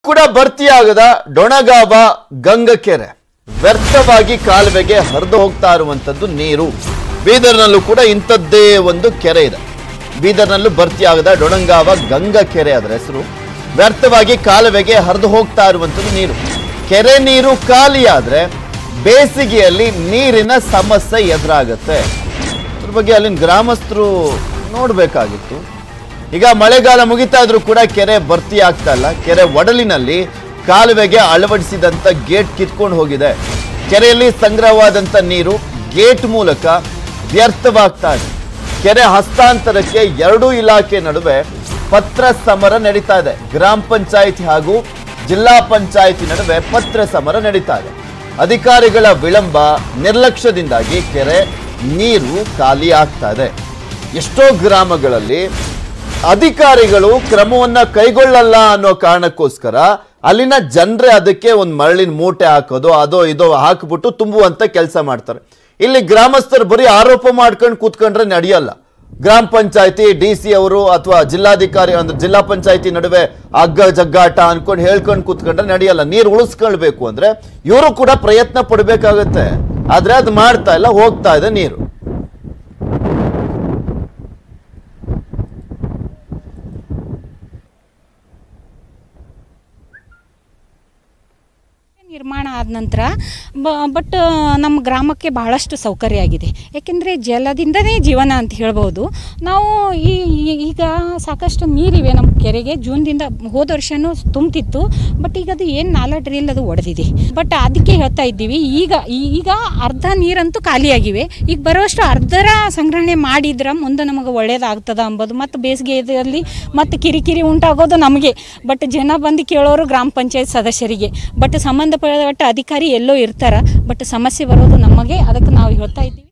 ಕೂಡ ಭರ್ತಿಯಾಗದ ಡೊಣಗಾವ ಗಂಗಕೆರೆ ವ್ಯರ್ಥವಾಗಿ ಕಾಲುವೆಗೆ ಹರಿದು ಹೋಗ್ತಾ ಇರುವಂತದ್ದು ನೀರು ಬೀದರ್ನಲ್ಲೂ ಕೂಡ ಇಂಥದ್ದೇ ಒಂದು ಕೆರೆ ಇದೆ ಬೀದರ್ನಲ್ಲೂ ಭರ್ತಿಯಾಗದ ಡೊಣಗಾವ ಗಂಗಕೆರೆ ಅದರ ಹೆಸರು ವ್ಯರ್ಥವಾಗಿ ಕಾಲುವೆಗೆ ಹರಿದು ಹೋಗ್ತಾ ಇರುವಂತದ್ದು ನೀರು ಕೆರೆ ನೀರು ಖಾಲಿಯಾದ್ರೆ ಬೇಸಿಗೆಯಲ್ಲಿ ನೀರಿನ ಸಮಸ್ಯೆ ಎದುರಾಗತ್ತೆ ಅದ್ರ ಬಗ್ಗೆ ಅಲ್ಲಿನ ಗ್ರಾಮಸ್ಥರು ನೋಡ್ಬೇಕಾಗಿತ್ತು ಈಗ ಮಳೆಗಾಲ ಮುಗಿತಾ ಇದ್ರೂ ಕೂಡ ಕೆರೆ ಭರ್ತಿ ಆಗ್ತಾ ಇಲ್ಲ ಕೆರೆ ಒಡಲಿನಲ್ಲಿ ಕಾಲುವೆಗೆ ಅಳವಡಿಸಿದಂತ ಗೇಟ್ ಕಿತ್ಕೊಂಡು ಹೋಗಿದೆ ಕೆರೆಯಲ್ಲಿ ಸಂಗ್ರಹವಾದಂತ ನೀರು ಗೇಟ್ ಮೂಲಕ ವ್ಯರ್ಥವಾಗ್ತಾ ಇದೆ ಕೆರೆ ಹಸ್ತಾಂತರಕ್ಕೆ ಎರಡೂ ಇಲಾಖೆ ನಡುವೆ ಪತ್ರ ಸಮರ ನಡೀತಾ ಇದೆ ಗ್ರಾಮ ಪಂಚಾಯಿತಿ ಹಾಗೂ ಜಿಲ್ಲಾ ಪಂಚಾಯಿತಿ ನಡುವೆ ಪತ್ರ ಸಮರ ನಡೀತಾ ಇದೆ ಅಧಿಕಾರಿಗಳ ವಿಳಂಬ ನಿರ್ಲಕ್ಷ್ಯದಿಂದಾಗಿ ಕೆರೆ ನೀರು ಖಾಲಿ ಆಗ್ತಾ ಇದೆ ಎಷ್ಟೋ ಗ್ರಾಮಗಳಲ್ಲಿ ಅಧಿಕಾರಿಗಳು ಕ್ರಮವನ್ನ ಕೈಗೊಳ್ಳಲ್ಲ ಅನ್ನೋ ಕಾರಣಕ್ಕೋಸ್ಕರ ಅಲ್ಲಿನ ಜನರೇ ಅದಕ್ಕೆ ಒಂದು ಮರಳಿನ ಮೂಟೆ ಹಾಕೋದು ಅದೋ ಇದೋ ಹಾಕ್ಬಿಟ್ಟು ತುಂಬುವಂತ ಕೆಲಸ ಮಾಡ್ತಾರೆ ಇಲ್ಲಿ ಗ್ರಾಮಸ್ಥರು ಬರೀ ಆರೋಪ ಮಾಡ್ಕೊಂಡು ಕೂತ್ಕೊಂಡ್ರೆ ನಡೆಯಲ್ಲ ಗ್ರಾಮ ಪಂಚಾಯತಿ ಡಿ ಸಿ ಅವರು ಅಥವಾ ಜಿಲ್ಲಾಧಿಕಾರಿ ಅಂದ್ರೆ ಜಿಲ್ಲಾ ಪಂಚಾಯತಿ ನಡುವೆ ಹಗ್ಗ ಜಗ್ಗಾಟ ಅನ್ಕೊಂಡು ಹೇಳ್ಕೊಂಡು ಕೂತ್ಕೊಂಡ್ರೆ ನಡೆಯಲ್ಲ ನೀರು ಉಳಿಸ್ಕೊಳ್ಬೇಕು ಅಂದ್ರೆ ಇವರು ಕೂಡ ಪ್ರಯತ್ನ ಪಡ್ಬೇಕಾಗತ್ತೆ ಆದ್ರೆ ಅದು ಮಾಡ್ತಾ ಇಲ್ಲ ಹೋಗ್ತಾ ಇದೆ ನೀರು ನಿರ್ಮಾಣ ಆದ ನಂತರ ಬಟ್ ನಮ್ಮ ಗ್ರಾಮಕ್ಕೆ ಬಹಳಷ್ಟು ಸೌಕರ್ಯ ಆಗಿದೆ ಯಾಕೆಂದರೆ ಜಲದಿಂದನೇ ಜೀವನ ಅಂತ ಹೇಳ್ಬೋದು ನಾವು ಈ ಈ- ಈಗ ಸಾಕಷ್ಟು ನೀರಿವೆ ನಮ್ಮ ಕೆರೆಗೆ ಜೂನ್ದಿಂದ ಹೋದ ವರ್ಷನೂ ತುಂಬ್ತಿತ್ತು ಬಟ್ ಈಗ ಅದು ಏನು ನಾಲ ಡ್ರಿಲ್ ಅದು ಒಡೆದಿದೆ ಬಟ್ ಅದಕ್ಕೆ ಹೇಳ್ತಾ ಇದ್ದೀವಿ ಈಗ ಈಗ ಅರ್ಧ ನೀರಂತೂ ಖಾಲಿಯಾಗಿವೆ ಈಗ ಬರುವಷ್ಟು ಅರ್ಧರ ಸಂಗ್ರಹಣೆ ಮಾಡಿದ್ರೆ ಮುಂದೆ ನಮಗೆ ಒಳ್ಳೇದಾಗ್ತದ ಅಂಬೋದು ಮತ್ತು ಬೇಸಿಗೆಯಲ್ಲಿ ಮತ್ತು ಕಿರಿಕಿರಿ ಉಂಟಾಗೋದು ನಮಗೆ ಬಟ್ ಜನ ಬಂದು ಕೇಳೋರು ಗ್ರಾಮ ಪಂಚಾಯತ್ ಸದಸ್ಯರಿಗೆ ಬಟ್ ಸಂಬಂಧಪಟ್ಟ ಅಧಿಕಾರಿ ಎಲ್ಲೋ ಇರ್ತಾರ ಬಟ್ ಸಮಸ್ಯೆ ಬರೋದು ನಮಗೆ ಅದಕ್ಕೆ ನಾವು ಹೇಳ್ತಾ ಇದ್ದೀವಿ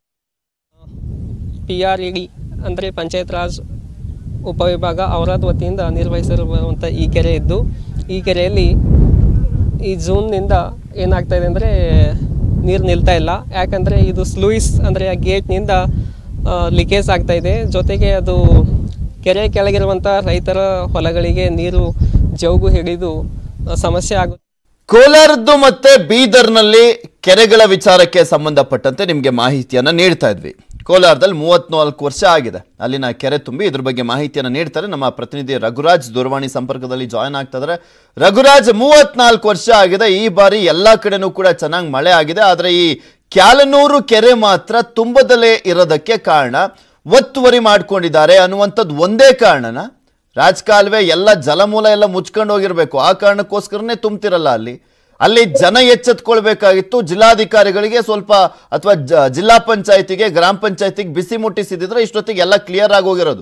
ಪಿ ಆರ್ ಇ ಡಿ ಅಂದರೆ ಪಂಚಾಯತ್ ರಾಜ್ ಉಪವಿಭಾಗ ಅವರಾದ ವತಿಯಿಂದ ನಿರ್ವಹಿಸಿರುವಂಥ ಈ ಕೆರೆ ಇದ್ದು ಈ ಕೆರೆಯಲ್ಲಿ ಈ ಜೂನ್ನಿಂದ ಏನಾಗ್ತಾ ಇದೆ ಅಂದರೆ ನೀರು ನಿಲ್ತಾ ಇಲ್ಲ ಯಾಕಂದರೆ ಇದು ಸ್ಲೂಯಿಸ್ ಅಂದರೆ ಆ ಗೇಟ್ನಿಂದ ಲೀಕೇಜ್ ಆಗ್ತಾ ಇದೆ ಜೊತೆಗೆ ಅದು ಕೆರೆ ಕೆಳಗಿರುವಂಥ ರೈತರ ಹೊಲಗಳಿಗೆ ನೀರು ಜೌಗು ಹಿಡಿದು ಆ, ಸಮಸ್ಯೆ ಆಗುತ್ತೆ ಕೋಲಾರದ್ದು ಮತ್ತೆ ಬೀದರ್ನಲ್ಲಿ ಕೆರೆಗಳ ವಿಚಾರಕ್ಕೆ ಸಂಬಂಧಪಟ್ಟಂತೆ ನಿಮಗೆ ಮಾಹಿತಿಯನ್ನ ನೀಡ್ತಾ ಇದ್ವಿ ಕೋಲಾರದಲ್ಲಿ ಮೂವತ್ನಾಲ್ಕು ವರ್ಷ ಆಗಿದೆ ಅಲ್ಲಿನ ಕೆರೆ ತುಂಬಿ ಇದ್ರ ಬಗ್ಗೆ ಮಾಹಿತಿಯನ್ನ ನೀಡ್ತಾರೆ ನಮ್ಮ ಪ್ರತಿನಿಧಿ ರಘುರಾಜ್ ದೂರವಾಣಿ ಸಂಪರ್ಕದಲ್ಲಿ ಜಾಯ್ನ್ ಆಗ್ತಾ ಇದಾರೆ ರಘುರಾಜ್ ಮೂವತ್ನಾಲ್ಕು ವರ್ಷ ಆಗಿದೆ ಈ ಬಾರಿ ಎಲ್ಲಾ ಕಡೆನೂ ಕೂಡ ಚೆನ್ನಾಗಿ ಮಳೆ ಆಗಿದೆ ಆದ್ರೆ ಈ ಕ್ಯಾಲನೂರು ಕೆರೆ ಮಾತ್ರ ತುಂಬದಲೇ ಇರೋದಕ್ಕೆ ಕಾರಣ ಒತ್ತುವರಿ ಮಾಡ್ಕೊಂಡಿದ್ದಾರೆ ಅನ್ನುವಂಥದ್ದು ಒಂದೇ ಕಾರಣನ ರಾಜಕಾಲುವೆ ಎಲ್ಲ ಜಲಮೂಲ ಎಲ್ಲ ಮುಚ್ಕೊಂಡು ಹೋಗಿರ್ಬೇಕು ಆ ಕಾರಣಕ್ಕೋಸ್ಕರನೇ ತುಂಬ್ತಿರಲ್ಲ ಅಲ್ಲಿ ಅಲ್ಲಿ ಜನ ಎಚ್ಚೆತ್ಕೊಳ್ಬೇಕಾಗಿತ್ತು ಜಿಲ್ಲಾಧಿಕಾರಿಗಳಿಗೆ ಸ್ವಲ್ಪ ಅಥವಾ ಜ- ಜಿಲ್ಲಾ ಪಂಚಾಯತಿಗೆ ಗ್ರಾಮ ಪಂಚಾಯತಿಗೆ ಬಿಸಿ ಮುಟ್ಟಿಸಿದ್ರೆ ಇಷ್ಟೊತ್ತಿಗೆ ಎಲ್ಲ ಕ್ಲಿಯರ್ ಆಗಿ ಹೋಗಿರೋದು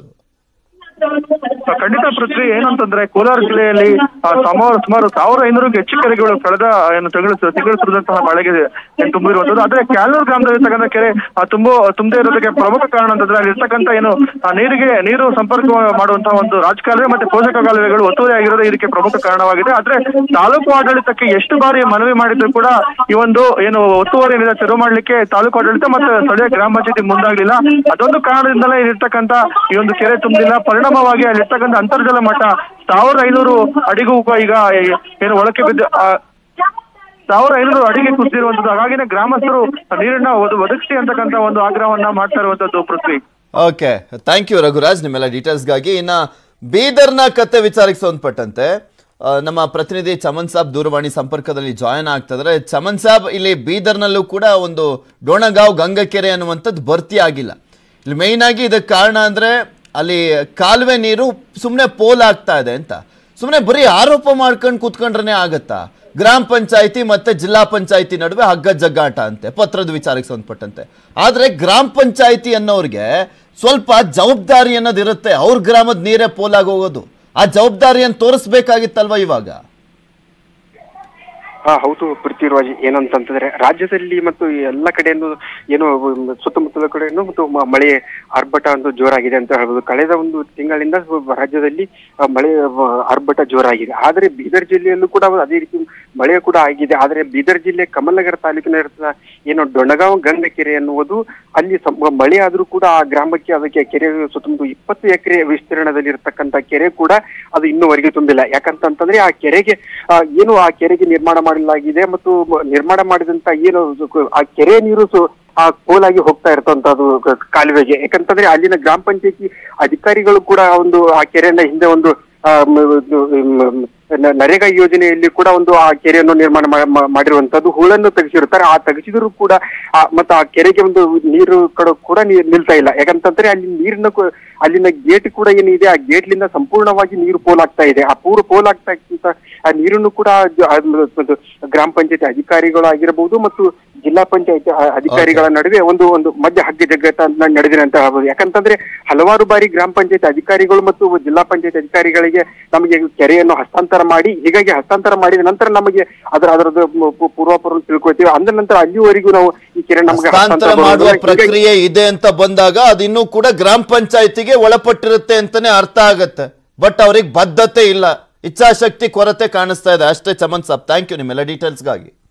ಖಂಡಿತ ಪೃಥ್ವಿ ಏನಂತಂದ್ರೆ ಕೋಲಾರ ಜಿಲ್ಲೆಯಲ್ಲಿ ಆ, ಸುಮಾರು ಸುಮಾರು ಸಾವಿರ ಐನೂರಕ್ಕೂ ಹೆಚ್ಚು ಕೆರೆಗಳು ಕಳೆದ ಏನು ತಿಂಗಳು ತಿಂಗಳು ಸುರಿದಂತಹ ಮಳೆಗೆ ಏನು ತುಂಬಿರುವಂತದ್ದು ಆದ್ರೆ ಕ್ಯಾಲೂರ್ ಗ್ರಾಮದಲ್ಲಿ ಇರ್ತಕ್ಕಂಥ ಕೆರೆ ಆ, ತುಂಬು ತುಂಬದೇ ಇರೋದಕ್ಕೆ ಪ್ರಮುಖ ಕಾರಣ ಅಂತಂದ್ರೆ ಅಲ್ಲಿ ಇರ್ತಕ್ಕಂಥ ಏನು ಆ, ನೀರಿಗೆ ನೀರು ಸಂಪರ್ಕ ಮಾಡುವಂತಹ ಒಂದು ರಾಜಕಾಲುವೆ ಮತ್ತೆ ಪೋಷಕ ಕಾಲುವೆಗಳು ಒತ್ತುವರಿ ಆಗಿರೋದೇ ಇದಕ್ಕೆ ಪ್ರಮುಖ ಕಾರಣವಾಗಿದೆ ಆದ್ರೆ ತಾಲೂಕು ಆಡಳಿತಕ್ಕೆ ಎಷ್ಟು ಬಾರಿ ಮನವಿ ಮಾಡಿದ್ರು ಕೂಡ ಈ ಒಂದು ಏನು ಒತ್ತುವರಿಯಿಂದ ತೆರವು ಮಾಡ್ಲಿಕ್ಕೆ ತಾಲೂಕು ಆಡಳಿತ ಮತ್ತೆ ಸ್ಥಳೀಯ ಗ್ರಾಮ ಪಂಚಾಯತಿ ಮುಂದಾಗ್ಲಿಲ್ಲ ಅದೊಂದು ಕಾರಣದಿಂದಲೇ ಇರ್ತಕ್ಕಂಥ ಈ ಒಂದು ಕೆರೆ ತುಂಬಿಲ್ಲ ಪರಿಣಾಮವಾಗಿ ಅಲ್ಲಿರ್ತಕ್ಕಂಥ ಅಂತರ್ಜಲ ಮಟ್ಟ ಸಾವಿರದ ಐನೂರು ಅಡಿಗೂ ಕೂಡ ಈಗ ಏನು ಒಳಕ್ಕೆ ಬಿದ್ದು ಆ, ಸಾವಿರ ಐನೂರು ಅಡಿಗೆ ಕುಸಿದಿರುವಂತದ್ದು ಹಾಗಾಗಿನೇ ಗ್ರಾಮಸ್ಥರು ನೀರನ್ನ ಒದ- ಒದಗಿಸಿ ಅಂತಕ್ಕಂಥ ಒಂದು ಆಗ್ರಹವನ್ನ ಮಾಡ್ತಾ ಇರುವಂತದ್ದು Prithvi okay thank you Raghuraj ನಿಮ್ಮೆಲ್ಲ ಡೀಟೇಲ್ಸ್ಗಾಗಿ ಇನ್ನ ಬೀದರ್ನ ಕತೆ ವಿಚಾರಕ್ಕೆ ಸಂಬಂಧಪಟ್ಟಂತೆ ಆ, ನಮ್ಮ ಪ್ರತಿನಿಧಿ ಚಮನ್ ಸಾಬ್ ದೂರವಾಣಿ ಸಂಪರ್ಕದಲ್ಲಿ ಜಾಯಿನ್ ಆಗ್ತಿದ್ರೆ ಚಮನ್ ಸಾಬ್ ಇಲ್ಲಿ ಬೀದರ್ನಲ್ಲೂ ಕೂಡ ಒಂದು ಡೋಣಗಾಂವ್ ಗಂಗಕೆರೆ ಅನ್ನುವಂಥದ್ದು ಭರ್ತಿ ಆಗಿಲ್ಲ ಇಲ್ಲಿ ಮೇಯ್ನ್ ಆಗಿ ಇದಕ್ಕೆ ಕಾರಣ ಅಂದ್ರೆ ಅಲ್ಲಿ ಕಾಲುವೆ ನೀರು ಸುಮ್ಮನೆ ಪೋಲ್ ಆಗ್ತಾ ಇದೆ ಅಂತ ಸುಮ್ಮನೆ ಬರೀ ಆರೋಪ ಮಾಡ್ಕೊಂಡು ಕೂತ್ಕೊಂಡ್ರೆ ಆಗತ್ತಾ ಗ್ರಾಮ ಪಂಚಾಯತಿ ಮತ್ತೆ ಜಿಲ್ಲಾ ಪಂಚಾಯತಿ ನಡುವೆ ಹಗ್ಗ ಜಗ್ಗಾಟ ಅಂತೆ ಪತ್ರದ ವಿಚಾರಕ್ಕೆ ಸಂಬಂಧಪಟ್ಟಂತೆ ಆದ್ರೆ ಗ್ರಾಮ ಪಂಚಾಯತಿ ಅನ್ನೋರಿಗೆ ಸ್ವಲ್ಪ ಜವಾಬ್ದಾರಿ ಅನ್ನೋದಿರುತ್ತೆ ಅವ್ರ ಗ್ರಾಮದ ನೀರೇ ಪೋಲಾಗಿ ಹೋಗೋದು ಆ ಜವಾಬ್ದಾರಿಯನ್ನು ತೋರಿಸ್ಬೇಕಾಗಿತ್ತಲ್ವಾ ಇವಾಗ ಹಾ ಹೌದು ಪೃಥ್ವಿರಾಜ್ ಏನಂತಂತಂದ್ರೆ ರಾಜ್ಯದಲ್ಲಿ ಮತ್ತು ಎಲ್ಲ ಕಡೆಯನ್ನು ಏನು ಸುತ್ತಮುತ್ತಲ ಕಡೆಯನ್ನು ಮತ್ತು ಮ- ಮಳೆ ಆರ್ಭಟ ಒಂದು ಜೋರಾಗಿದೆ ಅಂತ ಹೇಳ್ಬೋದು ಕಳೆದ ಒಂದು ತಿಂಗಳಿಂದ ರಾಜ್ಯದಲ್ಲಿ ಆ, ಮಳೆ ಆ, ಆರ್ಭಟ ಜೋರಾಗಿದೆ ಆದರೆ ಬೀದರ್ ಜಿಲ್ಲೆಯಲ್ಲೂ ಕೂಡ ಅದೇ ರೀತಿ ಮಳೆ ಕೂಡ ಆಗಿದೆ ಆದರೆ ಬೀದರ್ ಜಿಲ್ಲೆ ಕಮಲನಗರ ತಾಲೂಕಿನ ಇರ್ತದ ಏನು ಡೊಣಗಾಂವ್ ಗಂಗ ಕೆರೆ ಎನ್ನುವುದು ಅಲ್ಲಿ ಸಂ- ಮಳೆ ಆದ್ರೂ ಕೂಡ ಆ ಗ್ರಾಮಕ್ಕೆ ಅದಕ್ಕೆ ಕೆರೆ ಸುತ್ತಮುತ್ತ ಇಪ್ಪತ್ತು ಎಕರೆ ವಿಸ್ತೀರ್ಣದಲ್ಲಿ ಇರತಕ್ಕಂತ ಕೆರೆ ಕೂಡ ಅದು ಇನ್ನೂವರೆಗೆ ತುಂಬಿಲ್ಲ ಯಾಕಂತಂತಂದ್ರೆ ಆ ಕೆರೆಗೆ ಆ, ಏನು ಆ ಕೆರೆಗೆ ನಿರ್ಮಾಣ ಮಾಡಲಾಗಿದೆ ಮತ್ತು ಮ- ನಿರ್ಮಾಣ ಮಾಡಿದಂತ ಏನು ಅದು- ಆ ಕೆರೆ ನೀರು ಸು- ಆ ಕೋಲಾಗಿ ಹೋಗ್ತಾ ಇರ್ತಂತದ್ದು ಕ- ಕಾಲುವೆಗೆ ಯಾಕಂತಂದ್ರೆ ಅಲ್ಲಿನ ಗ್ರಾಮ ಪಂಚಾಯತಿ ಅಧಿಕಾರಿಗಳು ಕೂಡ ಒಂದು ಆ ಕೆರೆಯನ್ನ ಹಿಂದೆ ಒಂದು ಆ, ಮ- ಇದು, ಮ್, ನ- ನರೇಗಾ ಯೋಜನೆಯಲ್ಲಿ ಕೂಡ ಒಂದು ಆ ಕೆರೆಯನ್ನು ನಿರ್ಮಾಣ ಮಾ- ಮಾ- ಮಾಡಿರುವಂತದ್ದು ಹೂಳನ್ನು ತೆಗೆಸಿರುತ್ತಾರೆ ಆ ತೆಗೆಸಿದ್ರು ಕೂಡ ಆ ಮತ್ತು ಆ ಕೆರೆಗೆ ಒಂದು ನೀರು ಕಡೆ ಕೂಡ ನೀರ್ ನಿಲ್ತಾ ಇಲ್ಲ ಯಾಕಂತಂದ್ರೆ ಅಲ್ಲಿ ನೀರಿನ ಕು- ಅಲ್ಲಿನ ಗೇಟ್ ಕೂಡ ಏನಿದೆ ಆ ಗೇಟ್ಲಿಂದ ಸಂಪೂರ್ಣವಾಗಿ ನೀರು ಪೋಲಾಗ್ತಾ ಇದೆ ಆ ಪೂರ ಪೋಲಾಗ್ತಾ ಇದ್ದಂತ ಆ ನೀರನ್ನು ಕೂಡ ಜ- ಆ ಮ- ಒಂದು ಗ್ರಾಮ ಪಂಚಾಯತಿ ಅಧಿಕಾರಿಗಳು ಆಗಿರಬಹುದು ಮತ್ತು ಜಿಲ್ಲಾ ಪಂಚಾಯತಿ ಅಧಿಕಾರಿಗಳ ನಡುವೆ ಒಂದು ಒಂದು ಮಧ್ಯ ಹಗ್ಗ ಜಗ್ಗಾಟ ಅಂತ ನಡೆದಿದೆ ಅಂತ ಹೇಳ್ಬೋದು ಯಾಕಂತಂದ್ರೆ ಹಲವಾರು ಬಾರಿ ಗ್ರಾಮ ಪಂಚಾಯತಿ ಅಧಿಕಾರಿಗಳು ಮತ್ತು ಜಿಲ್ಲಾ ಪಂಚಾಯತಿ ಅಧಿಕಾರಿಗಳಿಗೆ ನಮಗೆ ಕೆರೆಯನ್ನು ಹಸ್ತಾಂತರ ಮಾಡಿ ಹೀಗಾಗಿ ಹಸ್ತಾಂತರ ಮಾಡಿದ ನಂತರ ನಮಗೆ ಅದರ ಅದರದ್ದು ಮ- ಪು- ಪೂರ್ವಾಪರ ತಿಳ್ಕೊಳ್ತೀವಿ ಅಂದ ನಂತರ ಅಲ್ಲಿವರೆಗೂ ನಾವು ಈ ಕೆರೆ ನಮಗೆ ಹಸ್ತಾಂತರ ಹಸ್ತಾಂತರ ಮಾಡುವ ಬರೋದಿಲ್ಲ. ಹೀಗಾಗಿ- ಪ್ರಕ್ರಿಯೆ ಇದೆ ಅಂತ ಬಂದಾಗ ಅದು ಇನ್ನೂ ಕೂಡ ಗ್ರಾಮ ಪಂಚಾಯತಿಗೆ ಒಳಪಟ್ಟಿರುತ್ತೆ ಅಂತಾನೆ ಅರ್ಥ ಆಗತ್ತೆ ಬಟ್ ಅವ್ರಿಗೆ ಬದ್ಧತೆ ಇಲ್ಲ ಇಚ್ಛಾಶಕ್ತಿ ಕೊರತೆ ಕಾಣಿಸ್ತಾ ಇದೆ ಅಷ್ಟೇ ಚಮನ್ ಸಾಬ್ ಥ್ಯಾಂಕ್ ಯು ನಿಮ್ಮೆಲ್ಲ ಡೀಟೇಲ್ಸ್ಗಾಗಿ